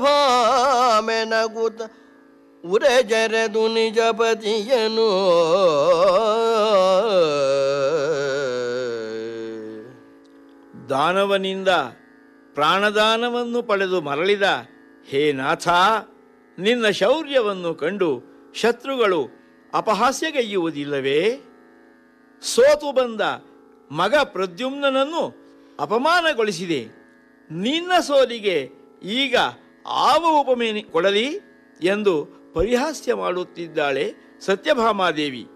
ಮೆನಗುತ ಉರೆ ಜರೆದು ನಿಜಪತಿಯನು ದಾನವನಿಂದ ಪ್ರಾಣದಾನವನ್ನು ಪಡೆದು ಮರಳಿದ ಹೇ ನಾಥ ನಿನ್ನ ಶೌರ್ಯವನ್ನು ಕಂಡು ಶತ್ರುಗಳು ಅಪಹಾಸ್ಯಗೈಯುವುದಿಲ್ಲವೇ ಸೋತು ಬಂದ ಮಗ ಪ್ರದ್ಯುಮ್ನನನ್ನು ಅಪಮಾನಗೊಳಿಸಿದೆ ನಿನ್ನ ಸೋಲಿಗೆ ಈಗ ಆವ ಉಪಮೆ ಕೊಡಲಿ ಎಂದು ಪರಿಹಾಸ್ಯ ಮಾಡುತ್ತಿದ್ದಾಳೆ ಸತ್ಯಭಾಮಾದೇವಿ